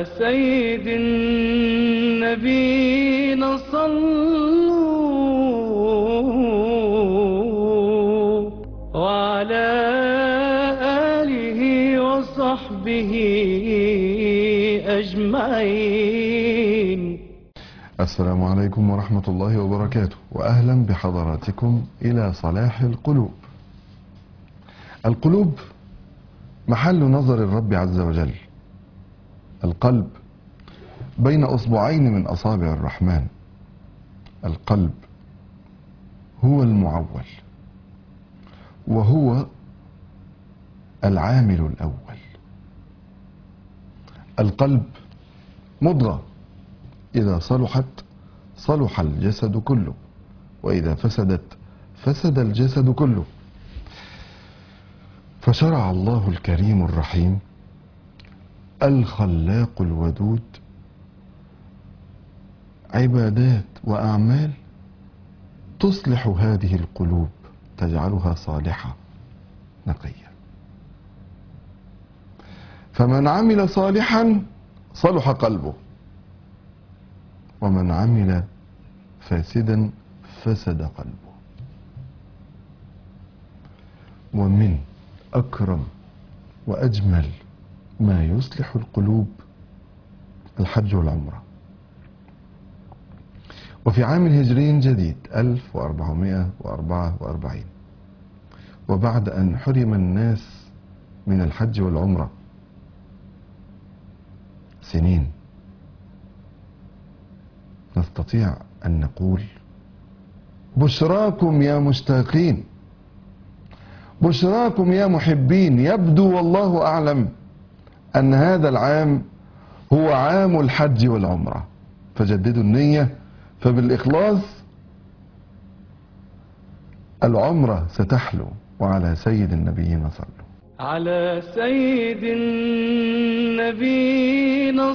على سيد النبينا صلوا وعلى آله وصحبه أجمعين السلام عليكم ورحمة الله وبركاته وأهلا بحضراتكم إلى صلاح القلوب القلوب محل نظر الرب عز وجل القلب بين أصبعين من أصابع الرحمن القلب هو المعول وهو العامل الأول القلب مضغة إذا صلحت صلح الجسد كله وإذا فسدت فسد الجسد كله فشرع الله الكريم الرحيم الخلاق الودود عبادات وأعمال تصلح هذه القلوب تجعلها صالحة نقية فمن عمل صالحا صلح قلبه ومن عمل فاسدا فسد قلبه ومن أكرم وأجمل ما يصلح القلوب الحج والعمرة وفي عام هجري جديد 1444 وبعد أن حرم الناس من الحج والعمرة سنين نستطيع أن نقول بشراكم يا مشتاقين بشراكم يا محبين يبدو والله أعلم أن هذا العام هو عام الحج والعمرة فجددوا النية فبالإخلاص العمرة ستحلو وعلى سيد النبيين صلوا على سيد النبينا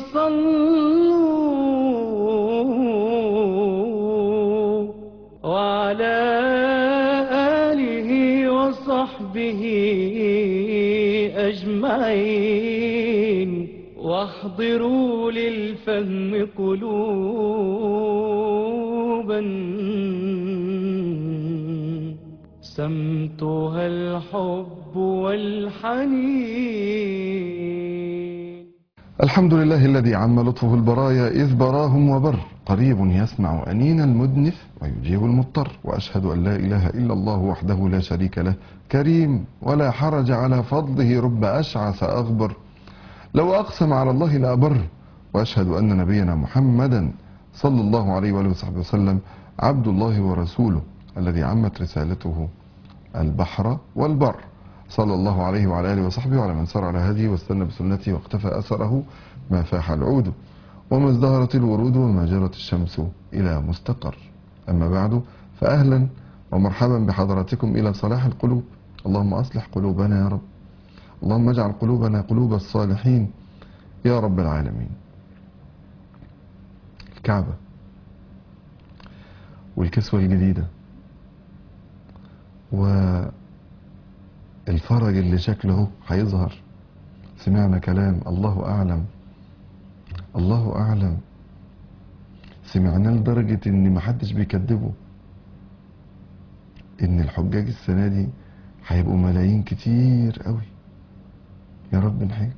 صلوا وعلى آله وصحبه أجمعين واحضروا للفهم قلوبا سمتها الحب والحنين الحمد لله الذي عم لطفه البرايا إذ براهم وبر قريب يسمع أنين المدنف ويجيب المضطر وأشهد أن لا إله إلا الله وحده لا شريك له كريم ولا حرج على فضله رب أشعث أغبر لو أقسم على الله لأبر وأشهد أن نبينا محمدا صلى الله عليه وآله وصحبه وسلم عبد الله ورسوله الذي عمت رسالته البحر والبر صلى الله عليه وعلى آله وصحبه وعلى من سار على هديه واستنى بسنته واقتفى أثره ما فاح العود وما ازدهرت الورود وما جرت الشمس إلى مستقر أما بعد فأهلا ومرحبا بحضراتكم إلى صلاح القلوب اللهم أصلح قلوبنا يا رب اللهم اجعل قلوبنا قلوب الصالحين يا رب العالمين الكعبة والكسوة الجديدة والفرج اللي شكله هيظهر سمعنا كلام الله أعلم الله أعلم سمعناه لدرجة إن محدش بيكذبه إن الحجاج السنة دي هيبقوا ملايين كتير قوي يا رب نحج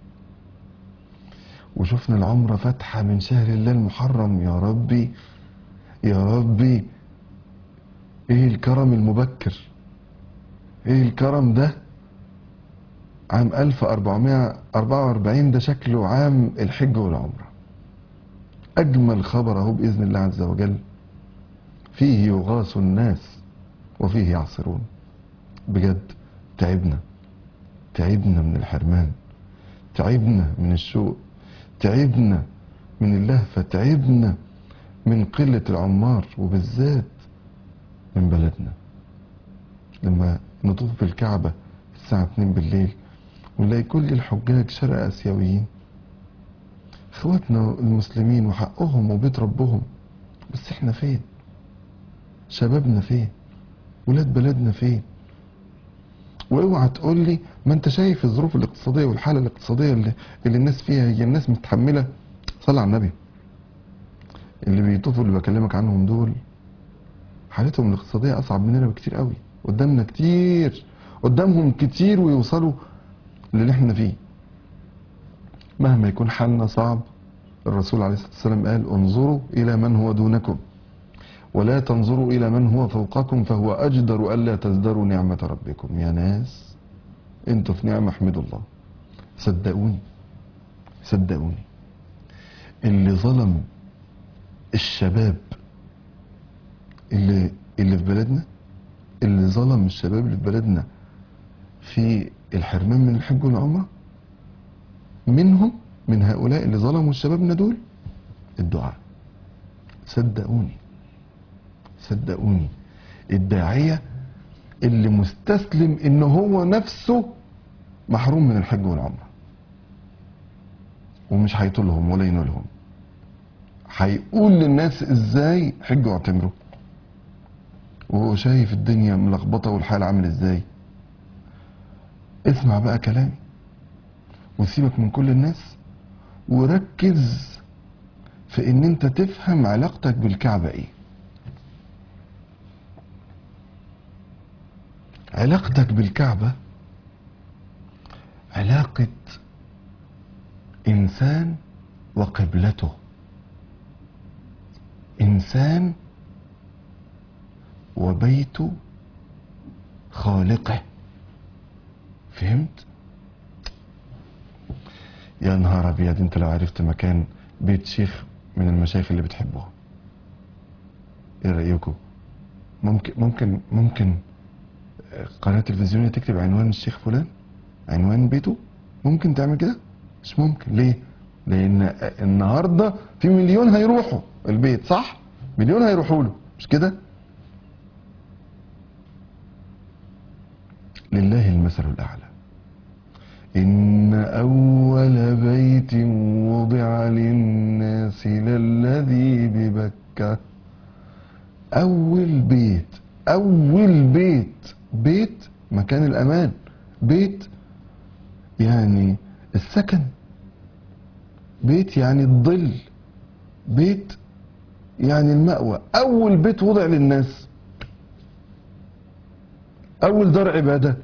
وشفنا العمرة فاتحة من شهر الله المحرم يا ربي يا ربي ايه الكرم المبكر ايه الكرم ده عام 1444 ده شكله عام الحج والعمرة أجمل خبر أهو بإذن الله عز وجل فيه يغاث الناس وفيه يعصرون بجد تعبنا تعبنا من الحرمان تعبنا من الشوق تعبنا من اللهفة تعبنا من قلة العمار وبالذات من بلدنا لما نطوف بالكعبة الساعة 2 بالليل ونلاقي كل الحجاج شرق آسيويين اخواتنا المسلمين وحقهم وبيت ربهم بس احنا فين شبابنا فين ولاد بلدنا فين واوعى تقول لي ما انت شايف الظروف الاقتصاديه والحاله الاقتصاديه اللي, اللي الناس فيها هي الناس متحمله صلى على النبي اللي بيطوفوا اللي بكلمك عنهم دول حالتهم الاقتصاديه اصعب مننا بكتير قوي قدامنا كتير قدامهم كتير ويوصلوا للي احنا فيه مهما يكون حالنا صعب الرسول عليه الصلاه والسلام قال انظروا الى من هو دونكم ولا تنظروا الى من هو فوقكم فهو اجدر الا تزدروا نعمه ربكم يا ناس انتوا في نعمه احمدوا الله صدقوني صدقوني اللي ظلم الشباب اللي اللي في بلدنا اللي ظلم الشباب اللي في بلدنا في الحرمان من الحج والعمره منهم من هؤلاء اللي ظلموا شبابنا دول الدعاء صدقوني صدقوني الداعية اللي مستسلم ان هو نفسه محروم من الحج والعمرة ومش هيطولهم ولا ينولهم هيقول للناس ازاي حجوا واعتمروا وهو شايف الدنيا ملخبطة والحال عامل ازاي اسمع بقى كلامي وسيبك من كل الناس وركز في ان انت تفهم علاقتك بالكعبة ايه علاقتك بالكعبة علاقة انسان وقبلته انسان وبيت خالقه فهمت يا نهار ابيض انت لو عرفت مكان بيت شيخ من المشايخ اللي بتحبوها ايه رايكم ممكن ممكن ممكن قناه تلفزيونيه تكتب عنوان الشيخ فلان عنوان بيته ممكن تعمل كده مش ممكن ليه لان النهارده في مليون هيروحوا البيت صح مليون هيروحوا له مش كده لله المثل الاعلى إن أول بيت وضع للناس للذي ببكة أول بيت أول بيت بيت مكان الأمان بيت يعني السكن بيت يعني الظل بيت يعني المأوى أول بيت وضع للناس أول دار عبادة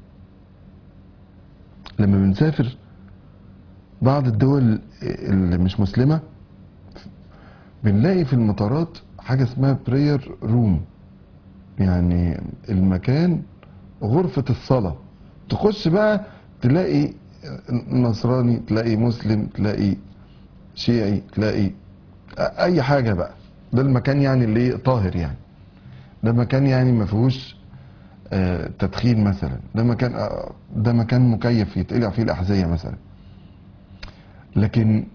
لما بنسافر بعض الدول اللي مش مسلمة بنلاقي في المطارات حاجة اسمها برير روم يعني المكان غرفة الصلاة تخش بقى تلاقي نصراني تلاقي مسلم تلاقي شيعي تلاقي اي حاجة بقى ده المكان يعني اللي طاهر يعني ده مكان يعني ما فيهوش آه، تدخين مثلا ده مكان آه، ده مكان مكيف يتقلع فيه الاحذيه مثلا لكن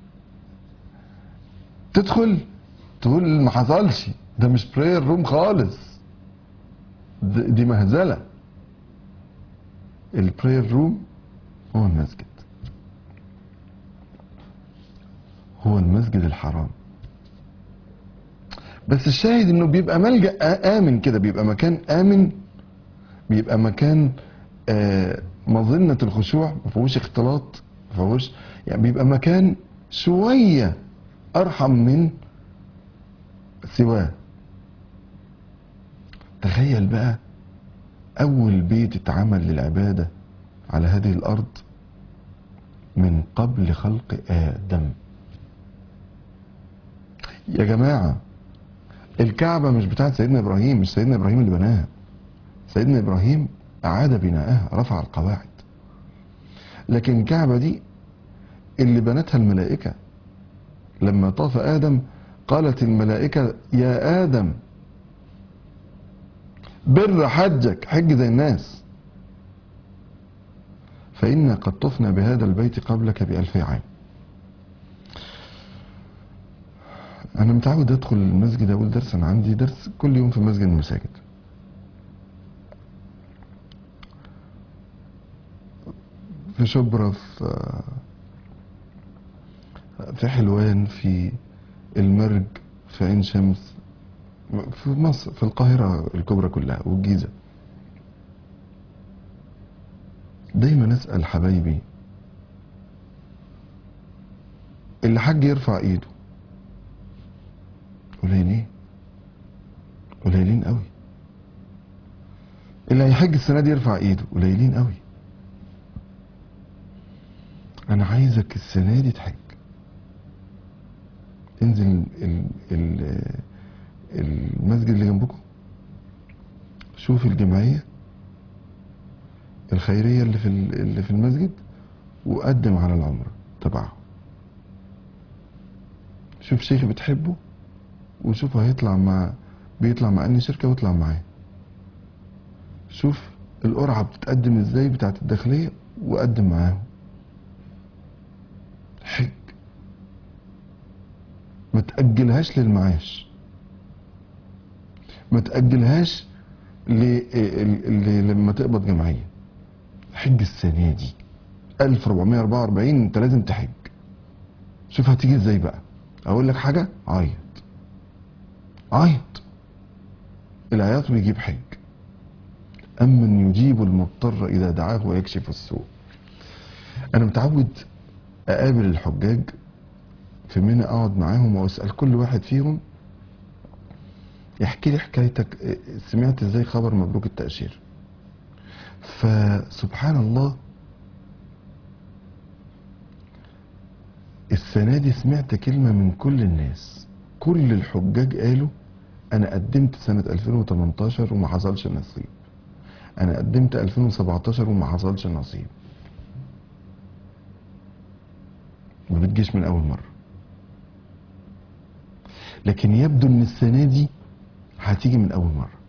تدخل تقول ما حصلش ده مش براير روم خالص د- دي مهزله البراير روم هو المسجد هو المسجد الحرام بس الشاهد انه بيبقى ملجأ آ- امن كده بيبقى مكان امن بيبقى مكان آه، مظنة الخشوع ما فيهوش اختلاط ما فيهوش يعني بيبقى مكان شوية أرحم من سواه تخيل بقى أول بيت اتعمل للعبادة على هذه الأرض من قبل خلق آدم يا جماعة الكعبة مش بتاعت سيدنا إبراهيم مش سيدنا إبراهيم اللي بناها سيدنا ابراهيم اعاد بناءها رفع القواعد لكن الكعبه دي اللي بنتها الملائكه لما طاف ادم قالت الملائكه يا ادم بر حجك حج زي الناس فإنا قد طفنا بهذا البيت قبلك بألفي عام أنا متعود أدخل المسجد أقول درس أنا عندي درس كل يوم في مسجد من المساجد في شبرا في في حلوان في المرج في عين شمس في مصر في القاهرة الكبرى كلها والجيزة دايما اسال حبايبي اللي حج يرفع ايده قليلين قليلين قوي اللي هيحج السنه دي يرفع ايده قليلين قوي انا عايزك السنه دي تحج انزل ال ال المسجد اللي جنبكم شوف الجمعيه الخيريه اللي في ال- اللي في المسجد وقدم على العمره تبعه شوف شيخ بتحبه وشوف هيطلع مع بيطلع مع اني شركه واطلع معاه شوف القرعه بتتقدم ازاي بتاعت الداخليه وقدم معاهم حج ما تأجلهاش للمعاش ما تأجلهاش ل... ل... لما تقبض جمعية حج السنة دي 1444 انت لازم تحج شوف هتيجي ازاي بقى اقول لك حاجة عيط عيط العياط بيجيب حج أمن يجيب المضطر إذا دعاه ويكشف السوء أنا متعود أقابل الحجاج في منى أقعد معاهم وأسأل كل واحد فيهم يحكي لي حكايتك إيه، سمعت ازاي خبر مبروك التأشير فسبحان الله السنة دي سمعت كلمة من كل الناس كل الحجاج قالوا أنا قدمت سنة 2018 وما حصلش نصيب أنا قدمت 2017 وما حصلش نصيب ما بتجيش من أول مرة لكن يبدو إن السنة دي هتيجي من أول مرة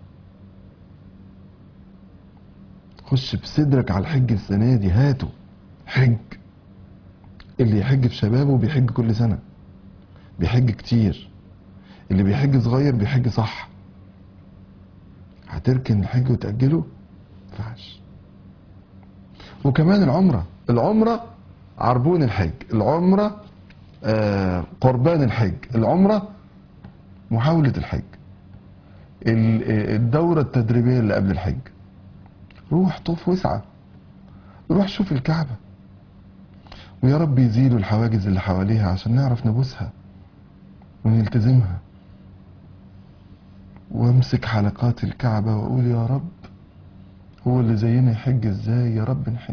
خش بصدرك على الحج السنة دي هاته حج اللي يحج في شبابه بيحج كل سنة بيحج كتير اللي بيحج صغير بيحج صح هتركن الحج وتأجله ينفعش وكمان العمرة العمرة عربون الحج العمرة آه قربان الحج العمرة محاولة الحج ال- آه، الدورة التدريبية اللي قبل الحج روح طوف واسعى روح شوف الكعبة ويا رب يزيلوا الحواجز اللي حواليها عشان نعرف نبوسها ونلتزمها وامسك حلقات الكعبة واقول يا رب هو اللي زينا يحج ازاي يا رب نحج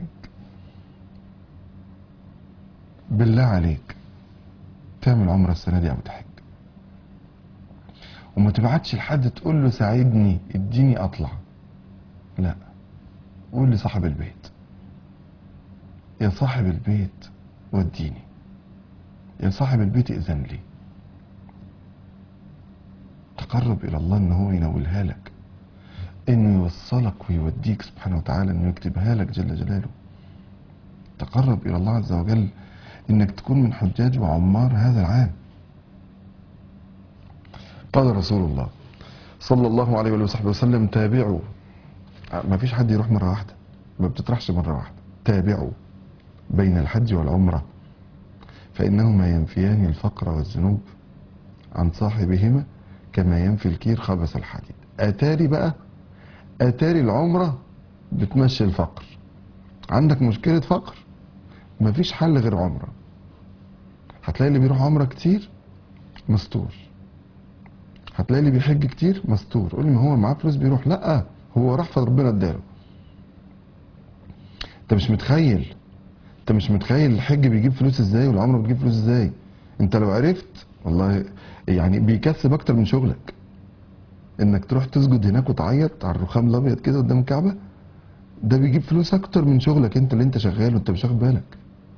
بالله عليك تعمل عمرة السنة دي او تحج وما تبعتش لحد تقول له ساعدني اديني اطلع لا قول لصاحب البيت يا صاحب البيت وديني يا صاحب البيت ائذن لي تقرب الى الله ان هو ينولها لك انه يوصلك ويوديك سبحانه وتعالى انه يكتبها لك جل جلاله تقرب الى الله عز وجل انك تكون من حجاج وعمار هذا العام قال رسول الله صلى الله عليه وآله وصحبه وسلم تابعوا ما فيش حد يروح مرة واحدة ما بتطرحش مرة واحدة تابعوا بين الحج والعمرة فإنهما ينفيان الفقر والذنوب عن صاحبهما كما ينفي الكير خبث الحديد أتاري بقى أتاري العمرة بتمشي الفقر عندك مشكلة فقر مفيش حل غير عمرة هتلاقي اللي بيروح عمرة كتير مستور هتلاقي اللي بيحج كتير مستور قول لي ما هو معاه فلوس بيروح لا هو راح فربنا اداله انت مش متخيل انت مش متخيل الحج بيجيب فلوس ازاي والعمره بتجيب فلوس ازاي انت لو عرفت والله يعني بيكسب اكتر من شغلك انك تروح تسجد هناك وتعيط على الرخام الابيض كده قدام الكعبه ده بيجيب فلوس اكتر من شغلك انت اللي انت شغال وانت مش واخد بالك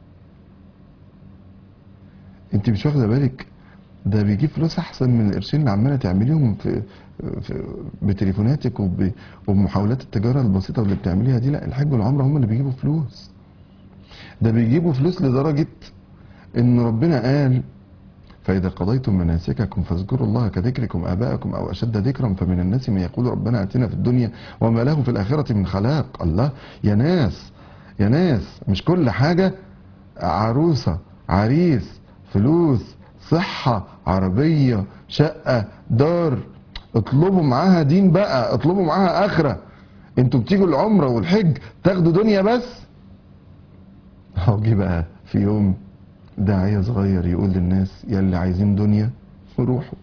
انت مش واخده بالك ده بيجيب فلوس احسن من القرشين اللي عماله تعمليهم في, في بتليفوناتك وب- وبمحاولات التجاره البسيطه اللي بتعمليها دي لا الحج والعمره هم اللي بيجيبوا فلوس ده بيجيبوا فلوس لدرجه ان ربنا قال فإذا قضيتم مناسككم فاذكروا الله كذكركم آباءكم أو أشد ذكرا فمن الناس من يقول ربنا آتنا في الدنيا وما له في الآخرة من خلاق الله يا ناس يا ناس مش كل حاجة عروسة عريس فلوس صحة عربية شقة دار اطلبوا معاها دين بقى اطلبوا معاها آخرة انتوا بتيجوا العمرة والحج تاخدوا دنيا بس هو جه بقى في يوم داعية صغير يقول للناس يلي عايزين دنيا روحوا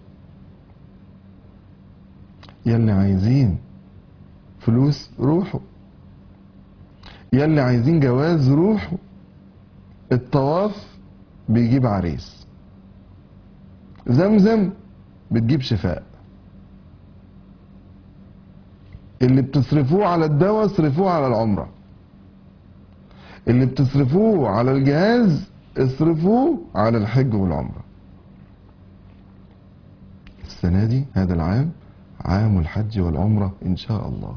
يلي عايزين فلوس روحوا يلي عايزين جواز روحوا الطواف بيجيب عريس زمزم بتجيب شفاء اللي بتصرفوه على الدواء اصرفوه على العمرة اللي بتصرفوه على الجهاز اصرفوه على الحج والعمرة السنة دي هذا العام عام الحج والعمرة إن شاء الله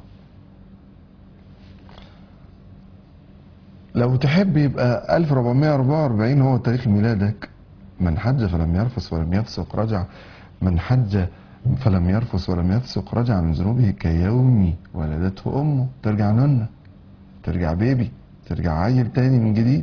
لو تحب يبقى 1444 هو تاريخ ميلادك من حج فلم يرفث ولم يفسق رجع من حج فلم يرفث ولم يفسق رجع من ذنوبه كيوم ولدته امه ترجع ننة ترجع بيبي ترجع عيل تاني من جديد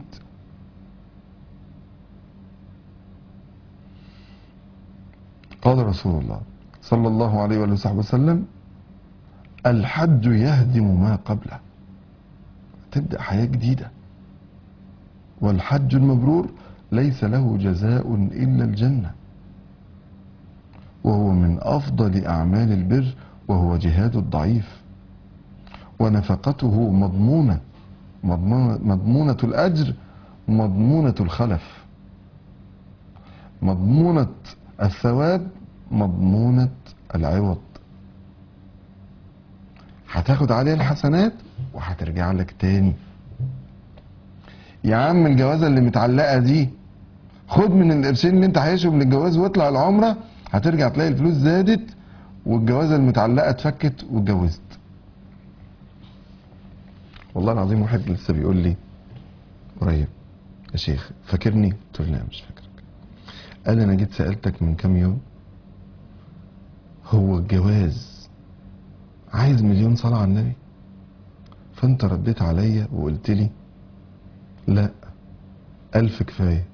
قال رسول الله صلى الله عليه وآله وصحبه وسلم الحج يهدم ما قبله تبدأ حياة جديدة والحج المبرور ليس له جزاء إلا الجنة وهو من أفضل أعمال البر وهو جهاد الضعيف ونفقته مضمونة مضمونة, مضمونة الأجر مضمونة الخلف مضمونة الثواب مضمونة العوض هتاخد عليه الحسنات وهترجع لك تاني يا عم الجوازة اللي متعلقة دي خد من القرشين اللي انت عايشهم من الجواز واطلع العمرة هترجع تلاقي الفلوس زادت والجوازة المتعلقة اتفكت واتجوزت والله العظيم واحد لسه بيقول لي قريب يا شيخ فاكرني قلت له لا مش فاكرك قال انا جيت سألتك من كام يوم هو الجواز عايز مليون صلاة على النبي فانت رديت عليا وقلت لي لا ألف كفاية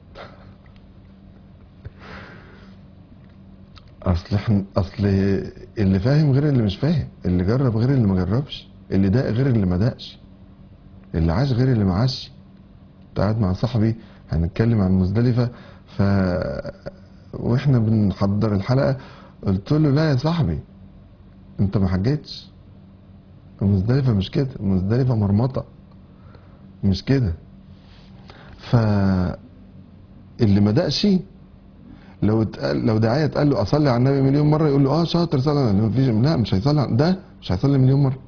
أصل احنا أصل اللي فاهم غير اللي مش فاهم اللي جرب غير اللي ما جربش اللي داق غير اللي ما داقش اللي عاش غير اللي ما عاش كنت قاعد مع صاحبي هنتكلم عن مزدلفة ف واحنا بنحضر الحلقة قلت له لا يا صاحبي انت ما حجيتش مزدلفة مش كده مزدلفة مرمطة مش كده ف اللي ما دقش لو اتقال لو داعيه اتقال له اصلي على النبي مليون مره يقول له اه شاطر صلي على النبي مفيش لا مش هيصلي على- ده مش هيصلي مليون مره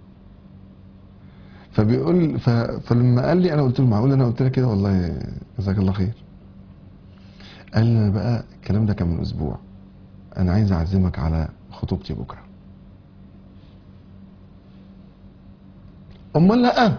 فبيقول ف... فلما قال لي انا قلت له معقول انا قلت لك كده والله جزاك الله خير قال لي انا بقى الكلام ده كان من اسبوع انا عايز اعزمك على خطوبتي بكره امال لا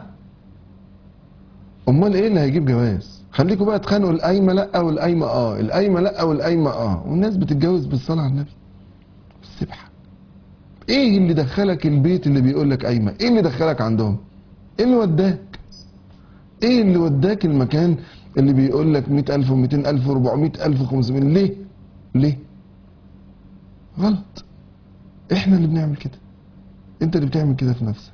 امال ايه اللي هيجيب جواز خليكوا بقى تخانقوا القايمه لا والقايمه اه القايمه لا والقايمه اه والناس بتتجوز بالصلاه على النبي السبحه ايه اللي دخلك البيت اللي بيقول لك قايمه ايه اللي دخلك عندهم ايه اللي وداك ايه اللي وداك المكان اللي بيقول لك 100000 و200000 و400000 و500 ليه ليه غلط احنا اللي بنعمل كده انت اللي بتعمل كده في نفسك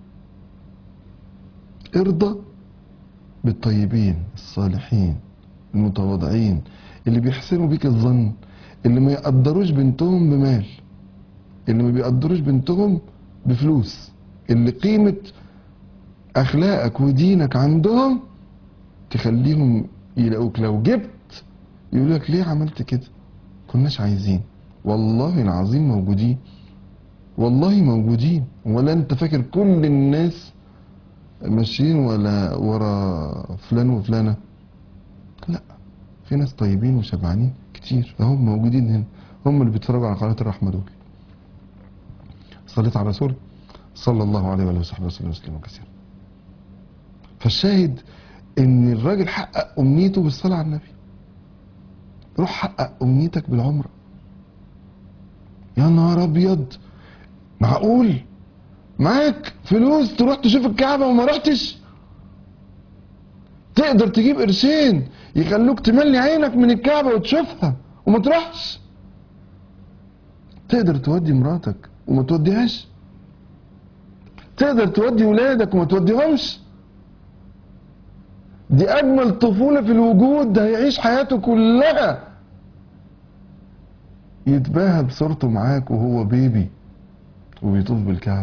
ارضى بالطيبين الصالحين المتواضعين اللي بيحسنوا بيك الظن اللي ما يقدروش بنتهم بمال اللي ما بيقدروش بنتهم بفلوس اللي قيمة أخلاقك ودينك عندهم تخليهم يلاقوك لو جبت يقول لك ليه عملت كده كناش عايزين والله العظيم موجودين والله موجودين ولا انت فاكر كل الناس ماشيين ولا ورا فلان وفلانة لا في ناس طيبين وشبعانين كتير هم موجودين هنا هم اللي بيتفرجوا على قناة الرحمة دول صليت على رسول صلى الله عليه وآله وصحبه وسلم وسلم كثيرا فالشاهد ان الراجل حقق امنيته بالصلاة على النبي روح حقق امنيتك بالعمرة يا نهار ابيض معقول معاك فلوس تروح تشوف الكعبة وما رحتش تقدر تجيب قرشين يخلوك تملي عينك من الكعبة وتشوفها وما تروحش تقدر تودي مراتك وما توديهاش تقدر تودي ولادك وما توديهمش دي اجمل طفولة في الوجود ده هيعيش حياته كلها يتباهى بصورته معاك وهو بيبي وبيطوف بالكعبة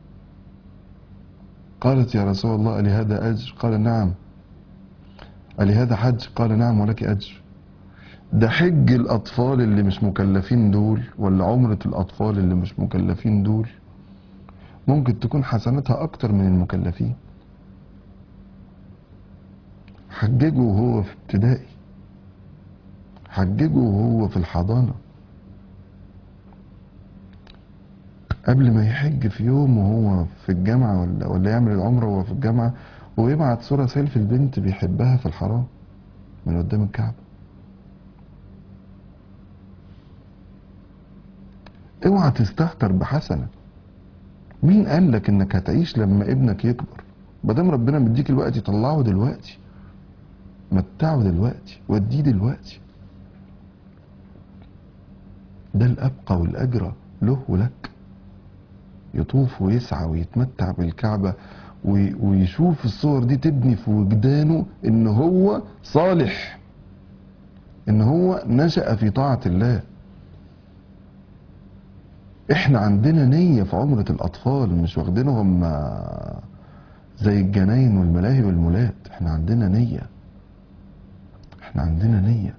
قالت يا رسول الله لهذا أجر قال نعم ألهذا حج قال نعم ولك أجر ده حج الأطفال اللي مش مكلفين دول ولا عمرة الأطفال اللي مش مكلفين دول ممكن تكون حسناتها أكتر من المكلفين حججه وهو في ابتدائي حججه وهو في الحضانة قبل ما يحج في يوم وهو في الجامعة ولا ولا يعمل العمرة وهو في الجامعة ويبعت صورة سيلفي البنت بيحبها في الحرام من قدام الكعبة اوعى تستهتر بحسنة مين قال لك انك هتعيش لما ابنك يكبر مادام ربنا مديك الوقت طلعه دلوقتي متعه دلوقتي وديه دلوقتي ده الأبقى والأجرى له ولك يطوف ويسعى ويتمتع بالكعبة وي- ويشوف الصور دي تبني في وجدانه ان هو صالح ان هو نشأ في طاعة الله احنا عندنا نية في عمرة الاطفال مش واخدينهم آه، زي الجناين والملاهي والمولات احنا عندنا نية احنا عندنا نية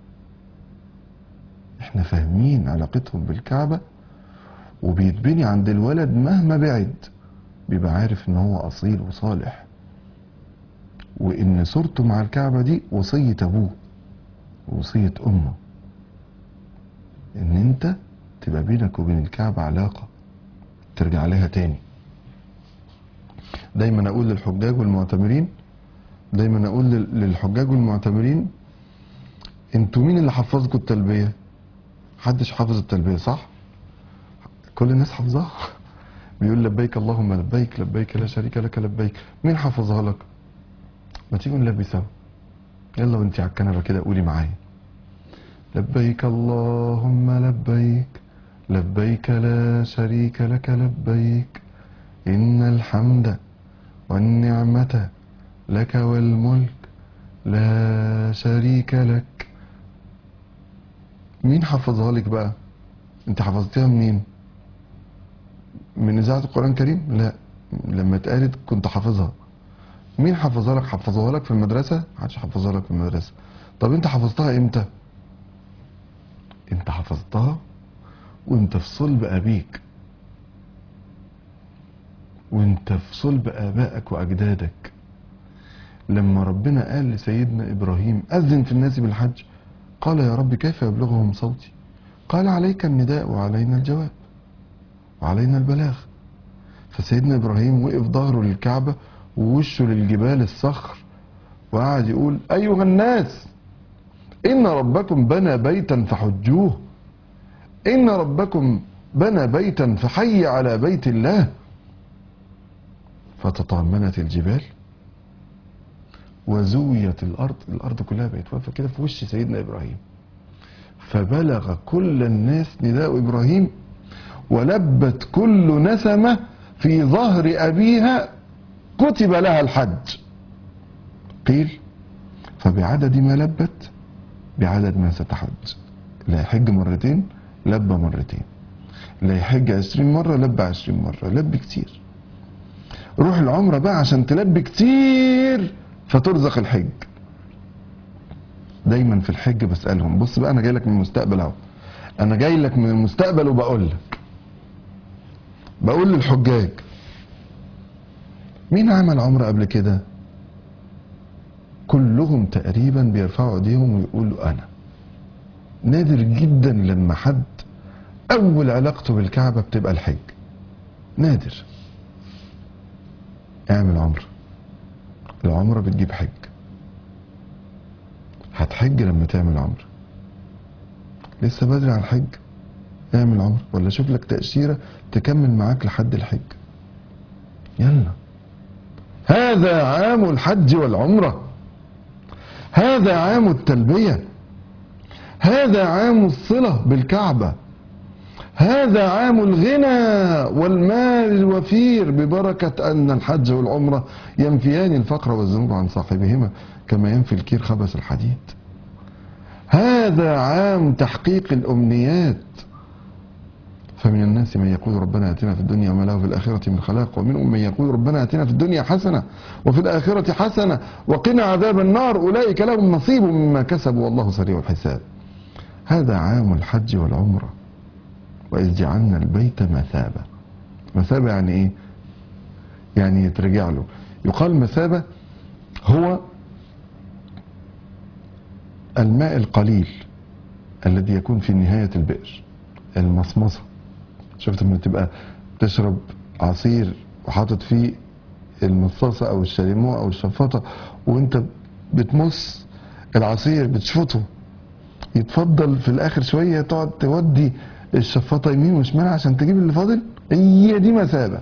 احنا فاهمين علاقتهم بالكعبة وبيتبني عند الولد مهما بعد بيبقى عارف ان هو اصيل وصالح وان صورته مع الكعبة دي وصية ابوه ووصية امه ان انت تبقى بينك وبين الكعبة علاقة ترجع لها تاني دايما اقول للحجاج والمعتمرين دايما اقول لل- للحجاج والمعتمرين انتوا مين اللي حفظكم التلبية محدش حافظ التلبية صح كل الناس حافظاها بيقول لبيك اللهم لبيك لبيك لا شريك لك لبيك مين حافظها لك ما تيجوا نلبي سوا يلا وانتي على الكنبه كده قولي معايا لبيك اللهم لبيك لبيك لا شريك لك لبيك إن الحمد والنعمة لك والملك لا شريك لك مين حفظها لك بقى انت حفظتيها منين من اذاعه القران الكريم لا لما اتقالت كنت حافظها مين حفظها لك حفظها لك في المدرسه محدش حفظها لك في المدرسه طب انت حفظتها امتى انت حفظتها وانت في صلب ابيك وانت في صلب ابائك واجدادك لما ربنا قال لسيدنا ابراهيم اذن في الناس بالحج قال يا رب كيف يبلغهم صوتي قال عليك النداء وعلينا الجواب وعلينا البلاغ فسيدنا ابراهيم وقف ظهره للكعبه ووشه للجبال الصخر وقعد يقول ايها الناس ان ربكم بنى بيتا فحجوه ان ربكم بنى بيتا فحي على بيت الله فتطامنت الجبال وزويت الارض الارض كلها بقت واقفه كده في وش سيدنا ابراهيم فبلغ كل الناس نداء ابراهيم ولبت كل نسمه في ظهر ابيها كتب لها الحج قيل فبعدد ما لبت بعدد ما ستحج لا يحج مرتين لبى مرتين لا يحج عشرين مرة لبى عشرين مرة لبي كتير روح العمرة بقى عشان تلبي كتير فترزق الحج دايما في الحج بسألهم بص بقى انا جاي لك من المستقبل اهو انا جاي لك من المستقبل وبقول لك بقول للحجاج مين عمل عمرة قبل كده كلهم تقريبا بيرفعوا ايديهم ويقولوا انا نادر جدا لما حد اول علاقته بالكعبة بتبقى الحج نادر اعمل عمرة العمرة بتجيب حج هتحج لما تعمل عمرة لسه بدري على الحج اعمل عمرة ولا شوف لك تأشيرة تكمل معاك لحد الحج يلا هذا عام الحج والعمرة هذا عام التلبية هذا عام الصلة بالكعبة هذا عام الغنى والمال الوفير ببركة أن الحج والعمرة ينفيان الفقر والذنوب عن صاحبهما كما ينفي الكير خبث الحديد هذا عام تحقيق الأمنيات فمن الناس من يقول ربنا اتنا في الدنيا وما له في الاخره من خلاق ومنهم من يقول ربنا اتنا في الدنيا حسنه وفي الاخره حسنه وقنا عذاب النار اولئك لهم نصيب مما كسبوا والله سريع الحساب هذا عام الحج والعمره واذ جعلنا البيت مثابه مثابه يعني ايه يعني يترجع له يقال مثابه هو الماء القليل الذي يكون في نهايه البئر المصمصه شفت لما تبقى تشرب عصير وحاطط فيه المصاصة او الشاليمو او الشفاطة وانت بتمص العصير بتشفطه يتفضل في الاخر شوية تقعد تودي الشفاطة يمين وشمال عشان تجيب اللي فاضل هي دي مثابة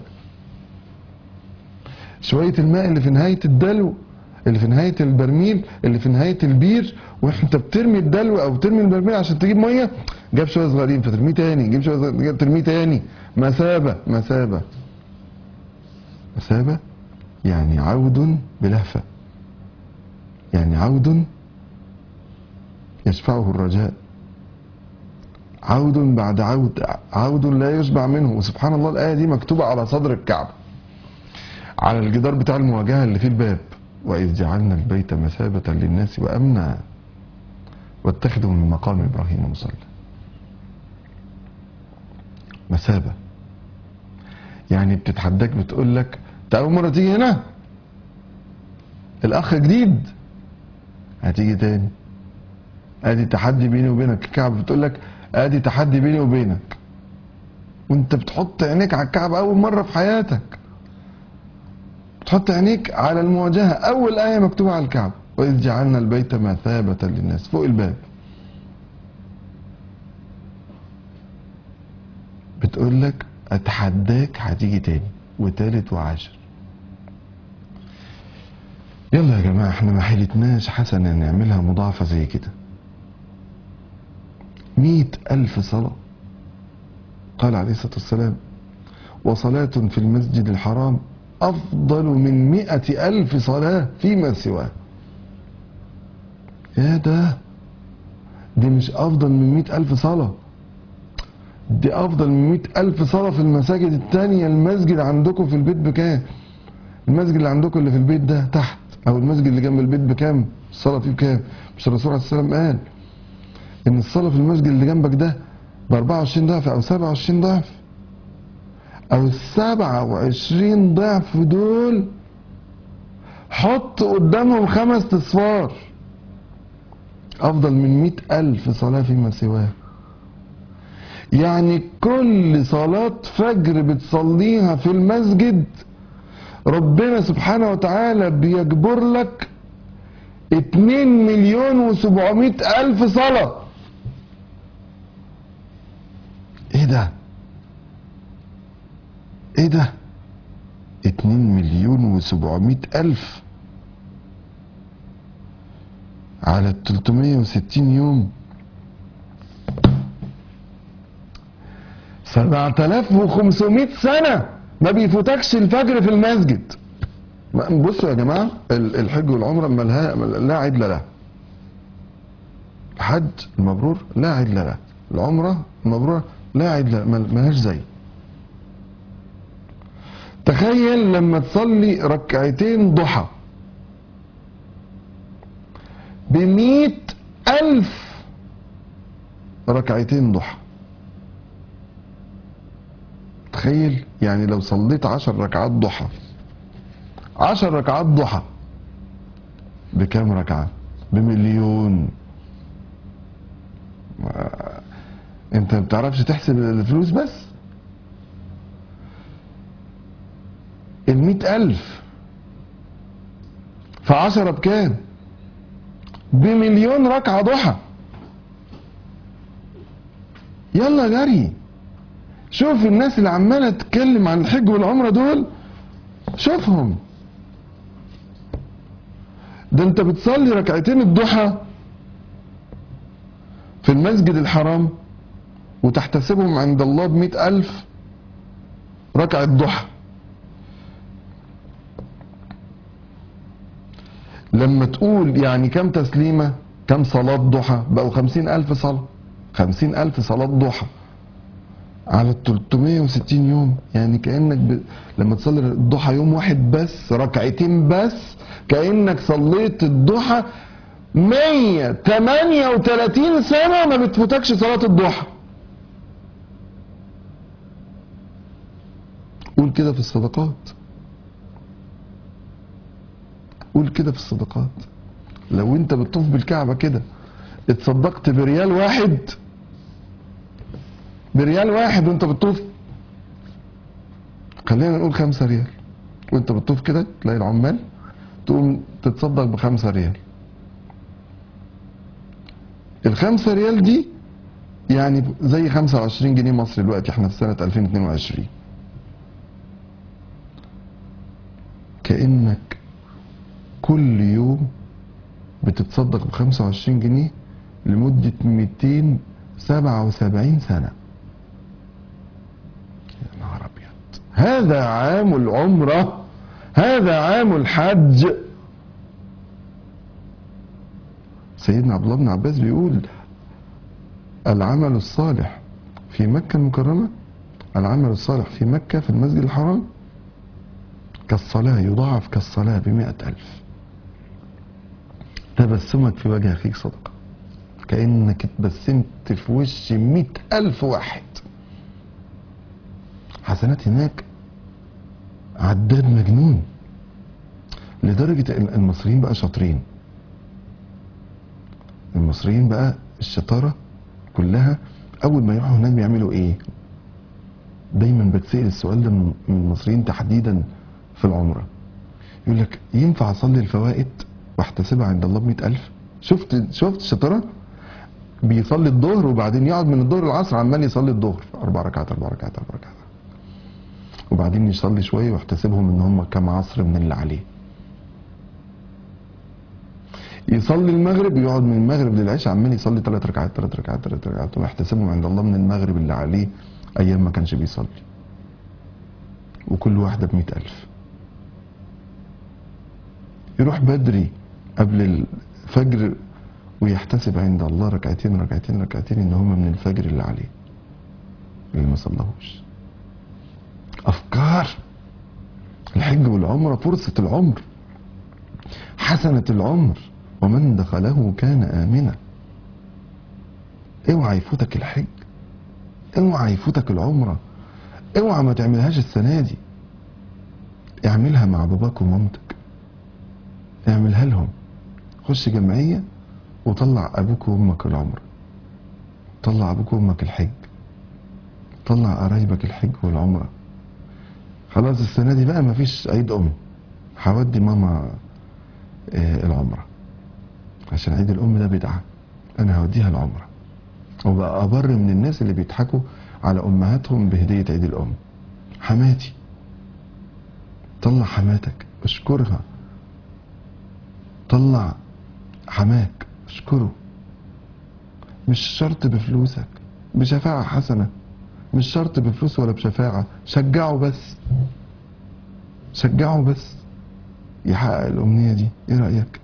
شوية الماء اللي في نهاية الدلو اللي في نهاية البرميل اللي في نهاية البير وانت بترمي الدلو او بترمي البرميل عشان تجيب مية جاب شوية صغيرين فترميه تاني جيب شوية صغيرين ترميه تاني مثابة مثابة مثابة يعني عود بلهفة يعني عود يشفعه الرجاء عود بعد عود عود لا يشبع منه وسبحان الله الآية دي مكتوبة على صدر الكعبة على الجدار بتاع المواجهة اللي فيه الباب وإذ جعلنا البيت مثابة للناس وأمنا واتخذوا من مقام إبراهيم مصلى مثابة يعني بتتحداك بتقول لك انت اول مره تيجي هنا الاخ جديد هتيجي تاني ادي تحدي بيني وبينك الكعبه بتقول لك ادي تحدي بيني وبينك وانت بتحط عينيك على الكعبه اول مره في حياتك بتحط عينيك على المواجهه اول ايه مكتوبه على الكعبه واذ جعلنا البيت مثابه للناس فوق الباب بتقول لك اتحداك هتيجي تاني وتالت وعاشر يلا يا جماعة احنا ما حيلتناش حسنة نعملها مضاعفة زي كده مئة ألف صلاة قال عليه الصلاة والسلام وصلاة في المسجد الحرام أفضل من مئة ألف صلاة فيما سواه يا ده دي مش أفضل من مئة ألف صلاة دي افضل من مئة الف صلاة في المساجد التانية المسجد عندكم في البيت بكام المسجد اللي عندكم اللي في البيت ده تحت او المسجد اللي جنب البيت بكام الصلاة فيه بكام مش الرسول عليه السلام قال ان الصلاة في المسجد اللي جنبك ده ب 24 ضعف او 27 ضعف او ال 27 ضعف دول حط قدامهم خمس اصفار افضل من مئة الف صلاة فيما سواه يعني كل صلاة فجر بتصليها في المسجد ربنا سبحانه وتعالى بيجبر لك اتنين مليون وسبعمائة ألف صلاة ايه ده ايه ده اتنين مليون وسبعمائة ألف على التلتمية وستين يوم سبعة آلاف وخمسمائة سنة ما بيفوتكش الفجر في المسجد بصوا يا جماعة ال- الحج والعمرة ملها لا عدل له الحج المبرور لا عدل له العمرة المبرورة لا عدل مل- ملهاش زي تخيل لما تصلي ركعتين ضحى بمئة ألف ركعتين ضحى تخيل يعني لو صليت عشر ركعات ضحى عشر ركعات ضحى بكام ركعة بمليون ما- انت ما بتعرفش تحسب الفلوس بس المئة ألف في عشرة بكام بمليون ركعة ضحى يلا جري شوف الناس اللي عمالة تتكلم عن الحج والعمرة دول شوفهم ده انت بتصلي ركعتين الضحى في المسجد الحرام وتحتسبهم عند الله بمئة ألف ركعة ضحى لما تقول يعني كم تسليمة كم صلاة ضحى بقوا خمسين ألف صلاة خمسين ألف صلاة ضحى على 360 يوم يعني كأنك ب... لما تصلي الضحى يوم واحد بس ركعتين بس كأنك صليت الضحى 138 سنة ما بتفوتكش صلاة الضحى قول كده في الصدقات قول كده في الصدقات لو انت بتطوف بالكعبة كده اتصدقت بريال واحد بريال واحد وانت بتطوف خلينا نقول خمسة ريال وانت بتطوف كده تلاقي العمال تقوم تتصدق بخمسة ريال الخمسة ريال دي يعني زي 25 جنيه مصري دلوقتي احنا في سنة 2022 كأنك كل يوم بتتصدق ب 25 جنيه لمدة 277 سنة يا نهار أبيض هذا عام العمرة هذا عام الحج سيدنا عبد الله بن عباس بيقول العمل الصالح في مكة المكرمة العمل الصالح في مكة في المسجد الحرام كالصلاة يضاعف كالصلاة بمئة ألف تبسمك في وجه أخيك صدقة كأنك اتبسمت في وش مئة ألف واحد حسنات هناك عداد مجنون لدرجة إن المصريين بقى شاطرين المصريين بقى الشطارة كلها أول ما يروحوا هناك بيعملوا إيه؟ دايما بتسأل السؤال ده من من المصريين تحديدا في العمرة يقول لك ينفع أصلي الفوائد واحتسبها عند الله بمئة ألف شفت شفت الشطارة بيصلي الظهر وبعدين يقعد من الظهر العصر عمال يصلي الظهر أربع ركعات أربع ركعات أربع ركعات وبعدين يصلي شوية ويحتسبهم إن هم كام عصر من اللي عليه يصلي المغرب يقعد من المغرب للعشاء عمال يصلي ثلاث ركعات ثلاث ركعات ثلاث ركعات ويحتسبهم عند الله من المغرب اللي عليه ايام ما كانش بيصلي وكل واحده بمئة ألف يروح بدري قبل الفجر ويحتسب عند الله ركعتين ركعتين ركعتين ان هم من الفجر اللي عليه اللي ما صلهوش افكار الحج والعمره فرصه العمر حسنه العمر ومن دخله كان آمنا اوعى يفوتك الحج اوعى يفوتك العمرة اوعى ما تعملهاش السنة دي اعملها مع باباك ومامتك اعملها لهم خش جمعية وطلع ابوك وامك العمرة طلع ابوك وامك الحج طلع قرايبك الحج والعمرة خلاص السنة دي بقى مفيش عيد ام هودي ماما آه، العمره عشان عيد الام ده بدعه انا هوديها العمره وبقى ابر من الناس اللي بيضحكوا على امهاتهم بهديه عيد الام حماتي طلع حماتك اشكرها طلع حماك اشكره مش شرط بفلوسك بشفاعة حسنة مش شرط بفلوس ولا بشفاعة شجعه بس شجعه بس يحقق الأمنية دي ايه رأيك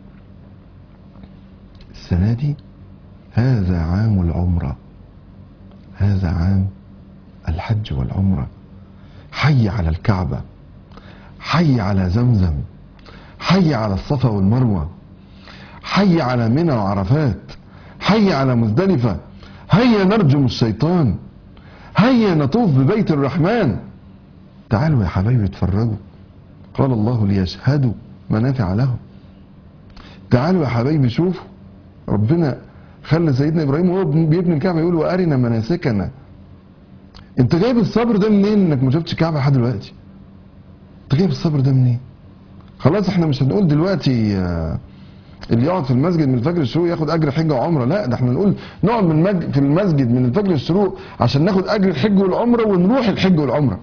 السنة دي هذا عام العمرة هذا عام الحج والعمرة حي على الكعبة حي على زمزم حي على الصفا والمروة حي على منى وعرفات حي على مزدلفة هيا نرجم الشيطان هيا نطوف ببيت الرحمن تعالوا يا حبايبي اتفرجوا قال الله ليشهدوا منافع لهم تعالوا يا حبايبي شوفوا ربنا خلى سيدنا ابراهيم وهو بيبني الكعبه يقول وارنا مناسكنا انت جايب الصبر ده منين انك ما شفتش الكعبه لحد دلوقتي انت جايب الصبر ده منين خلاص احنا مش هنقول دلوقتي آه، اللي يقعد في المسجد من الفجر الشروق ياخد اجر حجه وعمره لا ده احنا نقول نقعد من المج... في المسجد من الفجر الشروق عشان ناخد اجر الحج والعمره ونروح الحج والعمره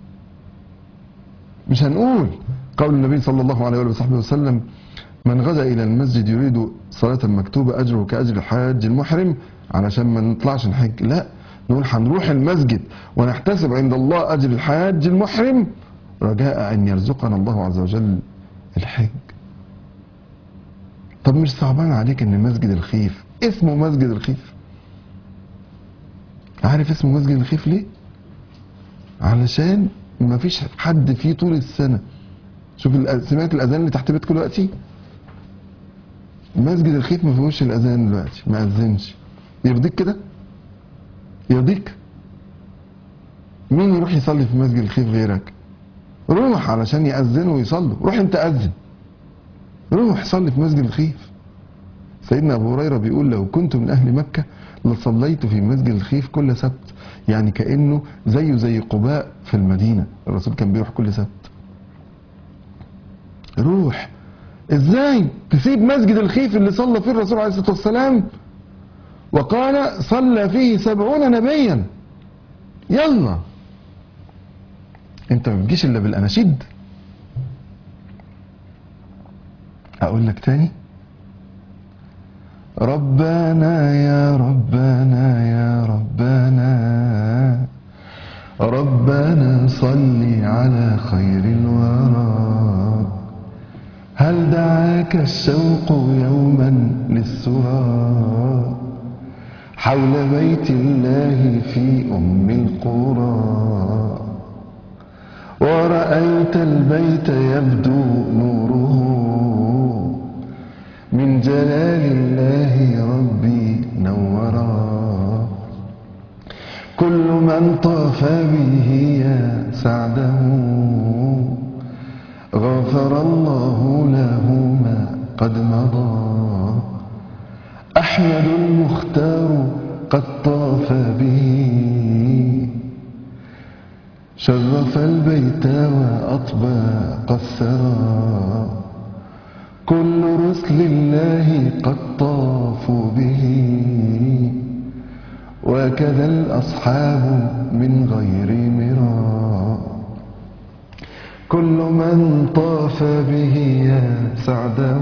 مش هنقول قول النبي صلى الله عليه وآله وصحبه وسلم من غدا إلى المسجد يريد صلاة مكتوبة أجره كأجر الحاج المحرم علشان ما نطلعش نحج لا نقول هنروح المسجد ونحتسب عند الله أجر الحاج المحرم رجاء أن يرزقنا الله عز وجل الحج طب مش صعبان عليك ان مسجد الخيف اسمه مسجد الخيف عارف اسمه مسجد الخيف ليه علشان ما فيش حد فيه طول السنة شوف الأ- سمعت الاذان اللي تحت بيتكم دلوقتي مسجد الخيف ما فيهوش الاذان دلوقتي ما اذنش يرضيك كده يرضيك مين يروح يصلي في مسجد الخيف غيرك روح علشان يأذنوا ويصلوا روح انت أذن روح صلي في مسجد الخيف سيدنا أبو هريرة بيقول لو كنت من أهل مكة لصليت في مسجد الخيف كل سبت يعني كأنه زيه زي قباء في المدينة الرسول كان بيروح كل سبت روح ازاي تسيب مسجد الخيف اللي صلى فيه الرسول عليه الصلاة والسلام وقال صلى فيه سبعون نبيا يلا انت ما بتجيش الا بالاناشيد اقول لك تاني ربنا يا ربنا يا ربنا ربنا صل على خير الورى هل دعاك الشوق يوما للسرى حول بيت الله في أم القرى ورأيت البيت يبدو نوره من جلال الله ربي نورا كل من طاف به يا سعده غفر الله له ما قد مضى أحمد المختار قد طاف به شرف البيت وأطباق الثرى كل رسل الله قد طافوا به وكذا الأصحاب من غير مرى كل من طاف به يا سعده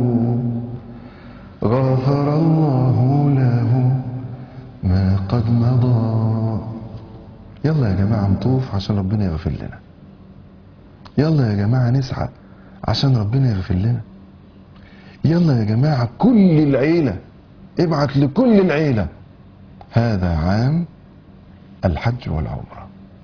غفر الله له ما قد مضى يلا يا جماعة نطوف عشان ربنا يغفر لنا يلا يا جماعة نسعى عشان ربنا يغفر لنا يلا يا جماعة كل العيلة ابعت لكل العيلة هذا عام الحج والعمرة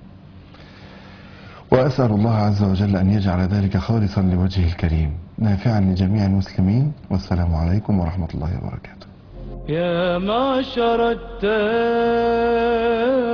وأسأل الله عز وجل أن يجعل ذلك خالصا لوجهه الكريم نافعا لجميع المسلمين والسلام عليكم ورحمة الله وبركاته يا معشر التائبين